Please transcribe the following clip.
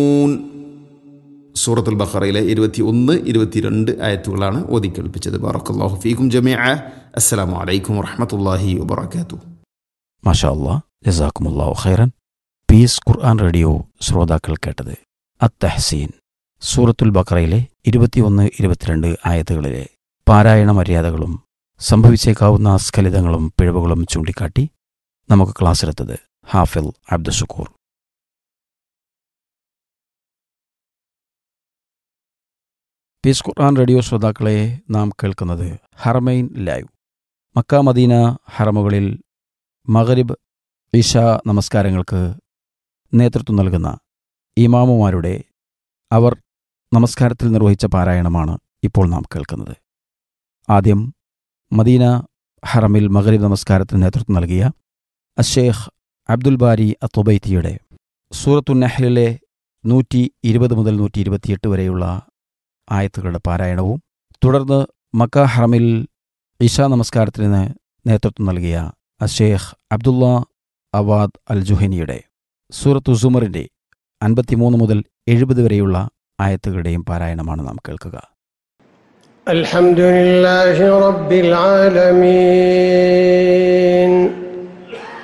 സൂറത്തുൽ ബഖറയിലെ ഇരുപത്തി ഒന്ന് ഇരുപത്തിരണ്ട് ആയത്തുകളാണ് ഓതി കേൾപ്പിച്ചത് ബാറക്കല്ലാഹു ഫീക്കും ജമീഅ അസ്സലാമു അലൈക്കും വറഹ്മത്തുള്ളാഹി വബറകാതുഹു മാഷാ അല്ലാ ജസാക്കുമുല്ലാഹു ഖൈറൻ പീസ് ഖുർആൻ റേഡിയോ ശ്രോതാക്കൾ കേട്ടത് അത്തഹസീൻ സൂറത്തുൽ ബക്കറയിലെ ഇരുപത്തിയൊന്ന് ഇരുപത്തിരണ്ട് ആയത്തുകളിലെ പാരായണ മര്യാദകളും സംഭവിച്ചേക്കാവുന്ന സ്ഖലിതങ്ങളും പിഴവുകളും ചൂണ്ടിക്കാട്ടി നമുക്ക് ക്ലാസ് എടുത്തത് ഹാഫിൽ അബ്ദുഷക്കൂർ പീസ് ഖുർആൻ റേഡിയോ ശ്രോതാക്കളെ നാം കേൾക്കുന്നത് ഹറമൈൻ ലൈവ് മക്ക മദീന ഹറമുകളിൽ മഗരിബ് ഇഷ നമസ്കാരങ്ങൾക്ക് നേതൃത്വം നൽകുന്ന ഇമാമുമാരുടെ അവർ നമസ്കാരത്തിൽ നിർവഹിച്ച പാരായണമാണ് ഇപ്പോൾ നാം കേൾക്കുന്നത് ആദ്യം മദീന ഹറമിൽ മഗരിബ് നമസ്കാരത്തിന് നേതൃത്വം നൽകിയ അഷേഖ് അബ്ദുൽ ബാരി അത്തുബൈത്തിയുടെ സൂറത്തു നെഹ്ലിലെ നൂറ്റി ഇരുപത് മുതൽ നൂറ്റി ഇരുപത്തിയെട്ട് വരെയുള്ള ആയത്തുകളുടെ പാരായണവും തുടർന്ന് മക്ക ഹറമിൽ ഇഷ നമസ്കാരത്തിന് നേതൃത്വം നൽകിയ അഷേഖ് അബ്ദുള്ള അവാദ് അൽ ജുഹനിയുടെ സൂറത്തു സുമറിന്റെ അൻപത്തിമൂന്ന് മുതൽ എഴുപത് വരെയുള്ള ആയത്തുകളുടെയും പാരായണമാണ് നാം കേൾക്കുക الحمد لله رب العالمين